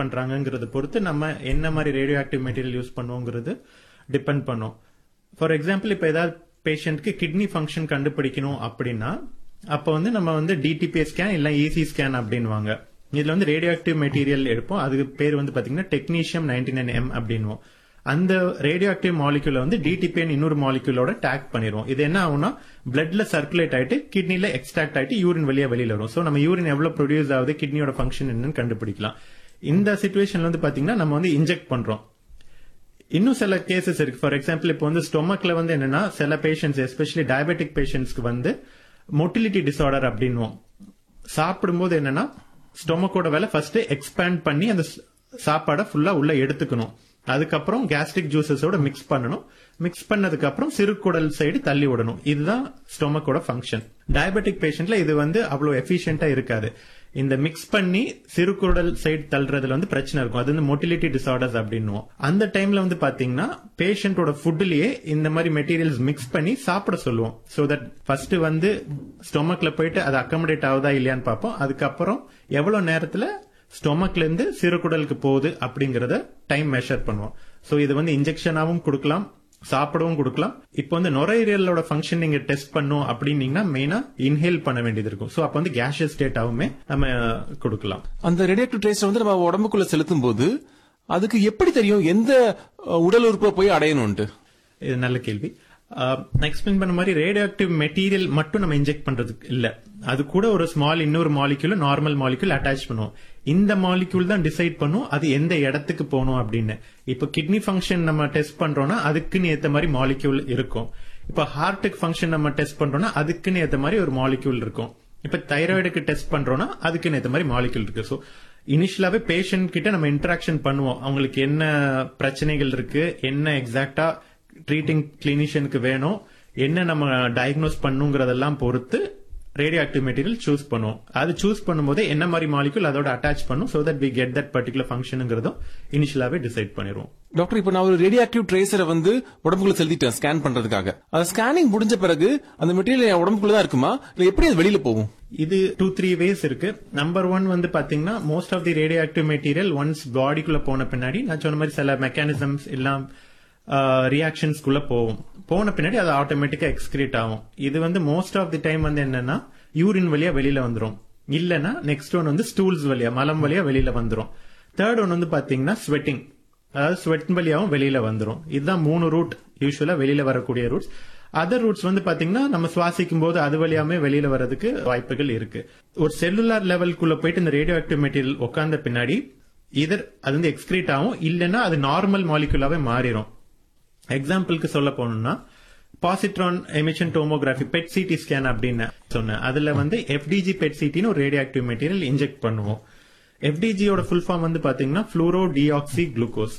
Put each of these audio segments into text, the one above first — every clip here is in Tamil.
பண்றாங்கங்கிறத பொறுத்து நம்ம என்ன மாதிரி ரேடியோ ஆக்டிவ் மெட்டீரியல் யூஸ் பண்ணுவோங்கிறது டிபெண்ட் பண்ணும் ஃபார் எக்ஸாம்பிள் இப்ப ஏதாவது பேஷண்ட்க்கு கிட்னி ஃபங்க்ஷன் கண்டுபிடிக்கணும் அப்படின்னா அப்ப வந்து நம்ம வந்து டிடிபி ஸ்கேன் இல்ல இசி ஸ்கேன் அப்படின்வாங்க இதுல வந்து ரேடியோ ஆக்டிவ் மெட்டீரியல் எடுப்போம் அதுக்கு பேர் வந்து பாத்தீங்கன்னா டெக்னீஷியம் நைன்டி நைன் எம் அப்படின்வோம் அந்த ரேடியோ ஆக்டிவ் மாலிகுல வந்து டிடிபிஎன் இன்னொரு மாலிகுலோட டேக் பண்ணிடுவோம் இது என்ன ஆகும்னா பிளட்ல சர்க்குலேட் ஆயிட்டு கிட்னில எக்ஸ்ட்ராக்ட் ஆயிட்டு யூரின் வெளியே வெளியில வரும் சோ நம்ம யூரின் எவ்வளவு ப்ரொடியூஸ் ஆகுது கிட்னியோட ஃபங்க்ஷன் என்னன்னு கண்டுபிடிக்கலாம் இந்த சுச்சுவேஷன்ல வந்து பாத்தீங்கன்னா நம்ம வந்து இன்ஜெக்ட் பண்றோம் இன்னும் சில கேசஸ் இருக்கு ஃபார் எக்ஸாம்பிள் இப்போ வந்து ஸ்டொமக்ல வந்து என்னன்னா சில பேஷண்ட்ஸ் எஸ்பெஷலி டயபெட்டிக் பேஷண்ட்ஸ்க்கு வந்து மொட்டிலிட்டி டிசார்டர் அப்படின்வோம் சாப்பிடும்போது என்னன்னா ஸ்டொமக்கோட வேலை ஃபர்ஸ்ட் எக்ஸ்பேண்ட் பண்ணி அந்த ஸ்- சாப்பாடை ஃபுல்லா உள்ள எடுத்துக்கணும் அதுக்கப்புறம் கேஸ்ட்ரிக் ஜூசஸோட மிக்ஸ் பண்ணணும் மிக்ஸ் பண்ணதுக்கு அப்புறம் சிறுகுடல் சைடு தள்ளி விடணும் இதுதான் ஸ்டொமக்கோட ஃபங்க்ஷன் டயபெட்டிக் பேஷண்ட்ல இது வந்து அவ்வளவு எஃபிஷியன்டா இருக்காது இந்த மிக்ஸ் பண்ணி சிறுகுடல் சைடு தள்ளுறதுல வந்து பிரச்சனை இருக்கும் அது வந்து மொட்டிலிட்டி டிசார்டர்ஸ் அப்படின்னுவோம் அந்த டைம்ல வந்து பாத்தீங்கன்னா பேஷண்டோட ஃபுட்லயே இந்த மாதிரி மெட்டீரியல்ஸ் மிக்ஸ் பண்ணி சாப்பிட சொல்லுவோம் சோ தட் ஃபர்ஸ்ட் வந்து ஸ்டொமக்ல போயிட்டு அது அக்கமடேட் ஆகுதா இல்லையான்னு பார்ப்போம் அதுக்கப்புறம் எவ்வளவு நேரத்துல ஸ்டொமக்ல இருந்து சிறுகுடலுக்கு போகுது அப்படிங்கறத டைம் மெஷர் பண்ணுவோம் சோ இது வந்து இன்ஜெக்ஷனாவும் கொடுக்கலாம் சாப்பிடவும் கொடுக்கலாம் இப்போ வந்து நுரையீரலோட ஃபங்க்ஷன் நீங்க டெஸ்ட் பண்ணும் அப்படின்னீங்கன்னா மெயினா இன்ஹேல் பண்ண வேண்டியது இருக்கும் சோ அப்ப வந்து கேஷியஸ் ஸ்டேட்டாவுமே நம்ம கொடுக்கலாம் அந்த ரேடியோக்டிவ் ட்ரேஸ் வந்து நம்ம உடம்புக்குள்ள செலுத்தும் போது அதுக்கு எப்படி தெரியும் எந்த அஹ், உடல் உறுப்பை போய் அடையணும்ட்டு இது நல்ல கேள்வி ஆஹ் நான் எக்ஸ்பிளைன் பண்ண மாதிரி ரேடியோ ஆக்டிவ் மெட்டீரியல் மட்டும் நம்ம இன்ஜெக்ட் பண்றதுக்கு இல்ல அது கூட ஒரு ஸ்மால் இன்னொரு மாலிக்யூல் நார்மல் மாலிக்யூல் அட்டாச் பண்ணுவோம் இந்த மாலிக்யூல் தான் டிசைட் பண்ணும் அது எந்த இடத்துக்கு போகணும் அப்படின்னு இப்போ கிட்னி ஃபங்க்ஷன் நம்ம டெஸ்ட் பண்றோம்னா அதுக்குன்னு ஏத்த மாதிரி மாலிக்யூல் இருக்கும் இப்போ ஹார்ட்டுக்கு ஃபங்க்ஷன் நம்ம டெஸ்ட் பண்றோம்னா அதுக்குன்னு ஏத்த மாதிரி ஒரு மாலிக்யூல் இருக்கும் இப்ப தைராய்டுக்கு டெஸ்ட் பண்றோம்னா அதுக்குன்னு ஏத்த மாதிரி மாலிக்யூல் இருக்கு சோ இனிஷியலாவே பேஷண்ட் கிட்ட நம்ம இன்டராக்ஷன் பண்ணுவோம் அவங்களுக்கு என்ன பிரச்சனைகள் இருக்கு என்ன எக்ஸாக்டா ட்ரீட்டிங் கிளினிஷியனுக்கு வேணும் என்ன நம்ம டயக்னோஸ் பண்ணுங்கிறதெல்லாம் பொறுத்து ரேடியோ ஆக்டிவ் மெட்டீரியல் சூஸ் பண்ணுவோம் அது சூஸ் பண்ணும்போது என்ன மாதிரி மாலிகுல் அதோட அட்டாச் பண்ணும் so that we get that particular ஃபங்க்ஷனுங்கிறதும் இனிஷியலாவே டிசைட் பண்ணிடுவோம் டாக்டர் இப்ப நான் ஒரு ரேடியோ ஆக்டிவ் ட்ரேசரை வந்து உடம்புக்குள்ள செலுத்திட்டேன் ஸ்கேன் பண்றதுக்காக அது ஸ்கேனிங் முடிஞ்ச பிறகு அந்த மெட்டீரியல் என் உடம்புக்குள்ள தான் இருக்குமா இல்ல எப்படி அது வெளியில போகும் இது டூ த்ரீ வேஸ் இருக்கு நம்பர் ஒன் வந்து பாத்தீங்கன்னா most of the radioactive material once பாடிக்குள்ள போன பின்னாடி நான் சொன்ன மாதிரி சில மெக்கானிசம்ஸ் எல்லாம் ரியாக்ஷன்ஸ்குள்ள போகும் போன பின்னாடி அது ஆட்டோமேட்டிக்கா எக்ஸ்கிரீட் ஆகும் இது வந்து மோஸ்ட் ஆஃப் தி டைம் வந்து என்னன்னா யூரின் வழியா வெளியில வந்துரும் இல்லனா நெக்ஸ்ட் ஒன் வந்து ஸ்டூல்ஸ் வழியா மலம் வழியா வெளியில வந்துரும் தேர்ட் ஒன் வந்து பாத்தீங்கன்னா ஸ்வெட்டிங் அதாவது ஸ்வெட் வழியாவும் வெளியில வந்துரும் இதுதான் மூணு ரூட் யூஸ்வலா வெளியில வரக்கூடிய ரூட்ஸ் அதர் ரூட்ஸ் வந்து பாத்தீங்கன்னா நம்ம சுவாசிக்கும் போது அது வழியாமே வெளியில வர்றதுக்கு வாய்ப்புகள் இருக்கு ஒரு செல்லுலார் லெவலுக்குள்ள போயிட்டு இந்த ரேடியோ ஆக்டிவ் மெட்டீரியல் உட்கார்ந்த பின்னாடி இதர் அது வந்து எக்ஸ்கிரீட் ஆகும் இல்லைன்னா அது நார்மல் மாலிகுலாவே மாறிடும் எக்ஸாம்பிளுக்கு சொல்ல போனோம்னா positron emission tomography PET CT scan அப்படின்னு சொன்னேன் அதுல வந்து எஃப்டிஜி பெட் சிட்டின்னு ஒரு ரேடியோ ஆக்டிவ் மெட்டீரியல் இன்ஜெக்ட் பண்ணுவோம் எஃப்டிஜியோட ஃபுல் ஃபார்ம் வந்து பாத்தீங்கன்னா fluorodeoxyglucose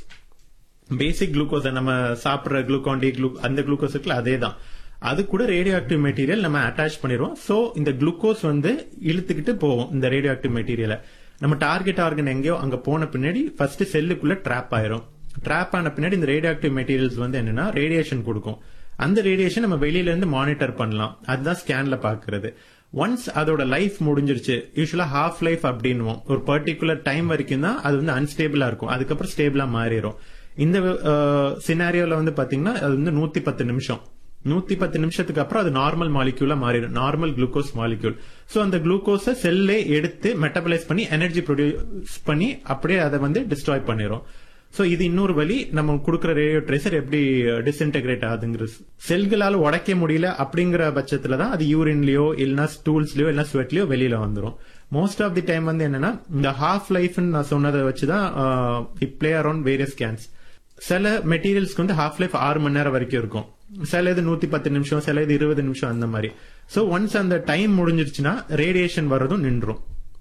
basic glucose நம்ம சாப்பிடுற குளுக்கான் டி குளூ அந்த குளுக்கோஸ் இருக்குல்ல அதே தான் அது கூட ரேடியோ ஆக்டிவ் மெட்டீரியல் நம்ம அட்டாச் பண்ணிடுவோம் சோ இந்த குளுக்கோஸ் வந்து இழுத்துக்கிட்டு போவோம் இந்த ரேடியோ ஆக்டிவ் மெட்டீரியலை நம்ம டார்கெட் ஆர்கன் எங்கேயோ அங்க போன பின்னாடி ஃபர்ஸ்ட் செல்லுக்குள்ள ட்ராப் ஆயிரும் ட்ராப் ஆன பின்னாடி இந்த ரேடியோ ஆக்டிவ் மெட்டீரியல்ஸ் வந்து என்னன்னா ரேடியேஷன் கொடுக்கும் அந்த ரேடியேஷன் நம்ம வெளியில இருந்து மானிட்டர் பண்ணலாம் அதுதான் ஸ்கேன்ல பாக்குறது ஒன்ஸ் அதோட லைஃப் முடிஞ்சிருச்சு யூஸ்வலா ஹாஃப் லைஃப் அப்படின்னுவோம் ஒரு பர்டிகுலர் டைம் வரைக்கும் தான் அது வந்து அன்ஸ்டேபிளா இருக்கும் அதுக்கப்புறம் ஸ்டேபிளா மாறிடும் இந்த சினாரியோல வந்து பாத்தீங்கன்னா அது வந்து நூத்தி பத்து நிமிஷம் நூத்தி பத்து நிமிஷத்துக்கு அப்புறம் அது நார்மல் மாலிக்யூலா மாறிடும் நார்மல் குளுக்கோஸ் மாலிக்யூல் சோ அந்த குளுக்கோஸை செல்லே எடுத்து மெட்டபலைஸ் பண்ணி எனர்ஜி ப்ரொடியூஸ் பண்ணி அப்படியே அதை வந்து டிஸ்ட்ராய் பண்ணிரும் சோ இது இன்னொரு வழி நம்ம கொடுக்குற ரேடியோ ட்ரேசர் எப்படி டிஸ்இன்டெகிரேட் ஆகுதுங்கிற செல்களால உடைக்க முடியல அப்படிங்கிற பட்சத்துல தான் அது யூரின்லயோ இல்லைன்னா ஸ்டூல்ஸ்லயோ இல்லைன்னா ஸ்வெட்லயோ வெளியில வந்துரும் மோஸ்ட் ஆஃப் தி டைம் வந்து என்னன்னா இந்த ஹாஃப் லைஃப் நான் சொன்னதை வச்சுதான் பிளே அரௌண்ட் வேரியஸ் கேன்ஸ் சில மெட்டீரியல்ஸ்க்கு வந்து ஹாஃப் லைஃப் ஆறு மணி நேரம் வரைக்கும் இருக்கும் சில இது நூத்தி பத்து நிமிஷம் சில இது இருபது நிமிஷம் அந்த மாதிரி சோ ஒன்ஸ் அந்த டைம் முடிஞ்சிருச்சுன்னா ரேடியேஷன் வர்றதும் நின்றும்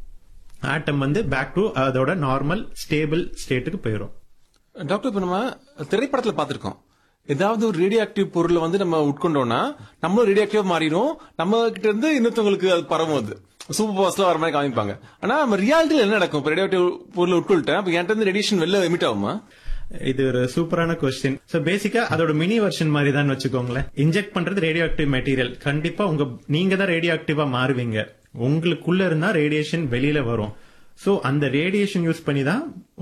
ஆட்டம் வந்து பேக் டு அதோட நார்மல் ஸ்டேபிள் ஸ்டேட்டுக்கு போயிடும் டாக்டர் இப்ப நம்ம திரைப்படத்துல பாத்திருக்கோம் ஏதாவது ஒரு ரேடியோ ஆக்டிவ் பொருளை வந்து நம்ம உட்கொண்டோம்னா நம்மளும் ரேடியோ ஆக்டிவா மாறிடும் நம்ம கிட்ட இருந்து இன்னொருத்தவங்களுக்கு அது பரவும் அது சூப்பர் பவர்ஸ்ல வர மாதிரி காமிப்பாங்க ஆனா நம்ம ரியாலிட்டியில என்ன நடக்கும் இப்ப ரேடியோ ஆக்டிவ் பொருளை உட்கொள்ளிட்டேன் அப்ப என்கிட்ட இருந்து ரேடியேஷன் வெளில எமிட் ஆகுமா இது ஒரு சூப்பரான கொஸ்டின் சோ பேசிக்கா அதோட மினி வெர்ஷன் மாதிரி தான் வச்சுக்கோங்களேன் இன்ஜெக்ட் பண்றது ரேடியோ ஆக்டிவ் மெட்டீரியல் கண்டிப்பா உங்க நீங்க தான் ரேடியோ ஆக்டிவா மாறுவீங்க உங்களுக்குள்ள இருந்தா ரேடியேஷன் வெளியில வரும் சோ அந்த ரேடியேஷன் யூஸ் பண்ணி தான்